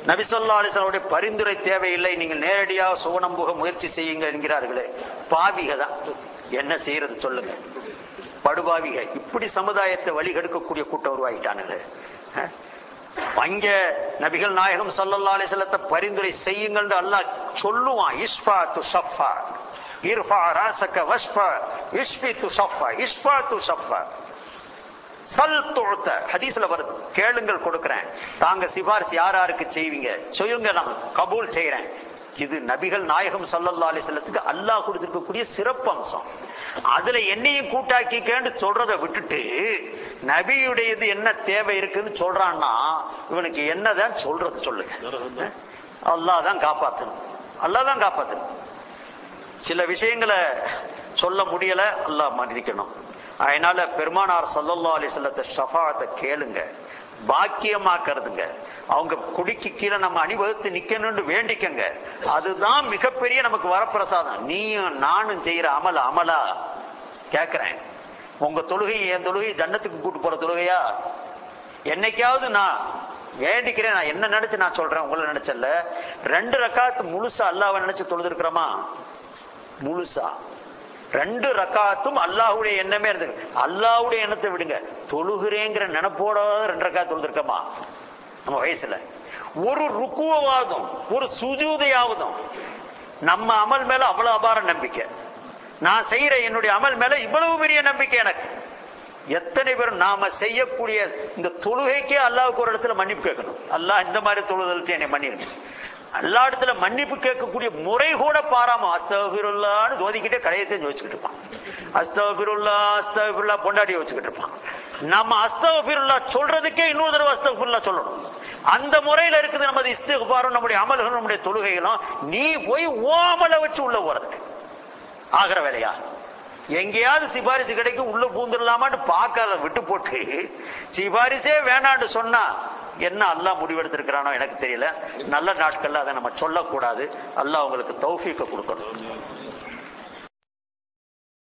நபிசல்லா அலிஸ்லாவுடைய பரிந்துரை தேவையில்லை நீங்கள் நேரடியாக சுவனம் புக முயற்சி செய்யுங்க என்கிறார்களே பாவிக தான் என்ன செய்யறது சொல்லுங்க படுபாவிக இப்படி சமுதாயத்தை வழிகெடுக்கக்கூடிய கூட்டம் உருவாகிட்டானுங்க அஹ்? அங்க நபிகள் நாயகம் சல்லல்லா அலிஸ்லத்தை பரிந்துரை செய்யுங்கள் அல்லாஹ் சொல்லுவான் இஸ்பா து சஃபா இர்ஃபா ராசக வஸ்பா இஸ்பி து சஃபா இஸ்பா து சஃபா சல் தொழுத்த ஹதீஸ்ல வருது கேளுங்கள் கொடுக்கிறேன் தாங்க சிபாரிசு யார் யாருக்கு செய்வீங்க சொல்லுங்க நான் கபூல் செய்யறேன் இது நபிகள் நாயகம் சல்லல்லா அலிஸ்லத்துக்கு அல்லாஹ் கொடுத்திருக்கக்கூடிய சிறப்பு அம்சம் அதுல என்னையும் கூட்டாக்கிக்கேன்னு சொல்றதை விட்டுட்டு நபியுடையது என்ன தேவை இருக்குன்னு சொல்றான்னா இவனுக்கு என்னதான் சொல்றது சொல்லுங்க அல்லாஹ் தான் காப்பாத்தணும் அல்லாஹ் தான் காப்பாத்தணும் சில விஷயங்களை சொல்ல முடியல அல்லாஹ் மன்னிக்கணும் அதனால பெருமானார் சல்லல்லா அலிசல்லத்தை ஷஃபாத்தை கேளுங்க பாக்கியமாக்குறதுங்க அவங்க குடிக்கு கீழே நம்ம அணிவகுத்து நிக்கணும்னு வேண்டிக்கங்க அதுதான் மிகப்பெரிய நமக்கு வரப்பிரசாதம் நீயும் நானும் செய்யற அமல அமலா கேக்குறேன் உங்க தொழுகை என் தொழுகை ஜன்னத்துக்கு கூட்டு போற தொழுகையா என்னைக்காவது நான் வேண்டிக்கிறேன் நான் என்ன நினைச்சு நான் சொல்றேன் உங்களை நினைச்சல ரெண்டு ரக்காத்து முழுசா அல்லாவை நினைச்சு தொழுது முழுசா ரெண்டு ரக்காத்தும் அல்லாஹ்வுடைய எண்ணமே இருந்து அல்லாஹ்வுடைய எண்ணத்தை விடுங்க தொழுகிறேங்கிற நினைப்போட ரெண்டு ரக்கா தொழுதுருக்கமா நம்ம வயசுல ஒரு ருக்குவாவதும் ஒரு சுஜூதையாவதும் நம்ம அமல் மேல அவ்வளவு அபார நம்பிக்கை நான் செய்யற என்னுடைய அமல் மேல இவ்வளவு பெரிய நம்பிக்கை எனக்கு எத்தனை பேர் நாம செய்யக்கூடிய இந்த தொழுகைக்கே அல்லாவுக்கு ஒரு இடத்துல மன்னிப்பு கேட்கணும் அல்லாஹ் இந்த மாதிரி தொழுதலுக்கு என்னை மன்னிருங்க எல்லா இடத்துல மன்னிப்பு கேட்கக்கூடிய முறை கூட பாராம அஸ்தபிருல்லான்னு ஜோதிக்கிட்டே கடையத்தை யோசிச்சுக்கிட்டு இருப்பான் அஸ்தபிருல்லா அஸ்தபிருல்லா பொண்டாட்டியை வச்சுக்கிட்டு இருப்பான் நம்ம அஸ்தபிருல்லா சொல்றதுக்கே இன்னொரு தடவை அஸ்தபிருல்லா சொல்லணும் அந்த முறையில இருக்குது நமது இஸ்திகுபாரும் நம்முடைய அமல்களும் நம்முடைய தொழுகைகளும் நீ போய் ஓமலை வச்சு உள்ள போறதுக்கு ஆகிற வேலையா எங்கேயாவது சிபாரிசு கிடைக்கும் உள்ள பூந்துடலாமான்னு பார்க்காத விட்டு போட்டு சிபாரிசே வேணான்னு சொன்னா என்ன அல்லாஹ் முடிவெடுத்திருக்கிறானோ எனக்கு தெரியல நல்ல நாட்கள்ல அதை நம்ம சொல்லக்கூடாது அல்லாஹ் உங்களுக்கு தௌஃபீக்க கொடுக்கணும்